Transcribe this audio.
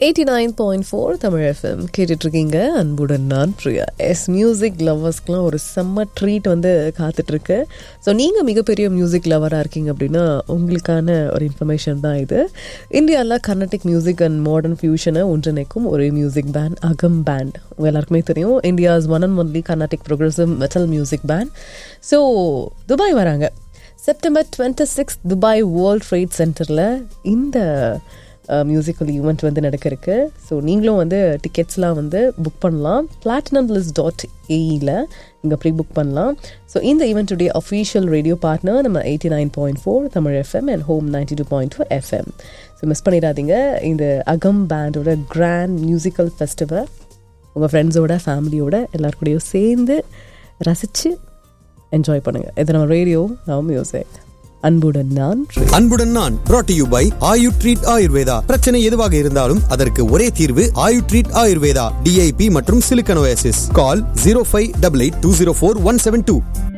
eighty nine point four Tamil FM கேட்டுட்ருக்கீங்க அன்புடன் நான் பிரியா எஸ் மியூசிக் லவர்ஸ்க்குலாம் ஒரு செம்ம ட்ரீட் வந்து காத்துட்ருக்கு ஸோ நீங்கள் மிகப்பெரிய மியூசிக் லவராக இருக்கீங்க அப்படின்னா உங்களுக்கான ஒரு இன்ஃபர்மேஷன் தான் இது இந்தியாவில் கர்நாடிக் மியூசிக் அண்ட் மாடர்ன் ஃபியூஷனை ஒன்றிணைக்கும் ஒரு மியூசிக் பேண்ட் அகம் பேண்ட் உங்க எல்லாருக்குமே தெரியும் India's one and only Carnatic progressive metal music band so Dubai வராங்க September twenty six Dubai World Trade சென்டரில் இந்த மியூசிக்கல் ஈவெண்ட் வந்து நடக்க இருக்கு ஸோ நீங்களும் வந்து டிக்கெட்ஸ்லாம் வந்து புக் பண்ணலாம் பிளாட்டினம் லிஸ்ட் டாட் ஏஇயில் இங்கே ப்ரீ புக் பண்ணலாம் ஸோ இந்த ஈவெண்ட்டுடைய அஃபீஷியல் ரேடியோ பார்ட்னர் நம்ம eighty nine point four Tamil FM and home ninety two point four FM so miss பண்ணிடாதீங்க இந்த அகம் பேண்டோட கிராண்ட் மியூசிக்கல் ஃபெஸ்டிவல் உங்கள் ஃப்ரெண்ட்ஸோட ஃபேமிலியோட எல்லாருக்கூடையும் சேர்ந்து ரசித்து என்ஜாய் பண்ணுங்கள் இது நம்ம ரேடியோ நம்ம மியூசிக் அன்புடன் நான் அன்புடன் நான் brought to you by Ayu Treat Ayurveda பிரச்சனை எதுவாக இருந்தாலும் அதற்கு ஒரே தீர்வு ஆயு ட்ரீட் ஆயுர்வேதா டிஐபி மற்றும் சிலிக்கனோசிஸ் call zero five double eight two zero four one seven two